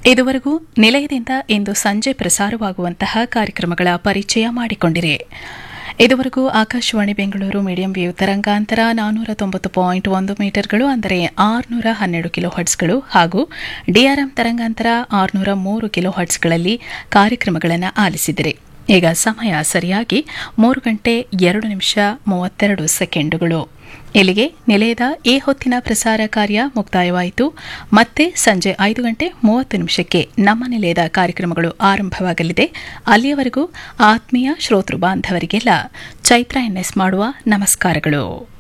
ಇದುವರೆಗೂ ನಿಲಯದಿಂದ ಇಂದು ಸಂಜೆ ಪ್ರಸಾರವಾಗುವಂತಹ ಕಾರ್ಯಕ್ರಮಗಳ ಪರಿಚಯ ಮಾಡಿಕೊಂಡಿರಿ ಇದುವರೆಗೂ ಆಕಾಶವಾಣಿ ಬೆಂಗಳೂರು ಮೀಡಿಯಂ ವೇವ್ ತರಂಗಾಂತರ ನಾನ್ನೂರ ತೊಂಬತ್ತು ಪಾಯಿಂಟ್ ಒಂದು ಮೀಟರ್ಗಳು ಅಂದರೆ ಆರುನೂರ ಹನ್ನೆರಡು ಕಿಲೋ ಹರ್ಟ್ಸ್ಗಳು ಹಾಗೂ ಡಿಆರ್ಎಂ ತರಂಗಾಂತರ ಆರುನೂರ ಮೂರು ಕಿಲೋ ಹರ್ಟ್ಸ್ಗಳಲ್ಲಿ ಕಾರ್ಯಕ್ರಮಗಳನ್ನು ಆಲಿಸಿದಿರಿ ಈಗ ಸಮಯ ಸರಿಯಾಗಿ ಮೂರು ಗಂಟೆ ಎರಡು ನಿಮಿಷ ಮೂವತ್ತೆರಡು ಸೆಕೆಂಡುಗಳು ಇಲ್ಲಿಗೆ ನಿಲಯದ ಈ ಹೊತ್ತಿನ ಪ್ರಸಾರ ಕಾರ್ಯ ಮುಕ್ತಾಯವಾಯಿತು ಮತ್ತೆ ಸಂಜೆ ಐದು ಗಂಟೆ ಮೂವತ್ತು ನಿಮಿಷಕ್ಕೆ ನಮ್ಮ ನಿಲಯದ ಕಾರ್ಯಕ್ರಮಗಳು ಆರಂಭವಾಗಲಿದೆ ಅಲ್ಲಿಯವರೆಗೂ ಆತ್ಮೀಯ ಶ್ರೋತೃ ಬಾಂಧವರಿಗೆಲ್ಲ ಚೈತ್ರ ಎನ್ಎಸ್ ಮಾಡುವ ನಮಸ್ಕಾರಗಳು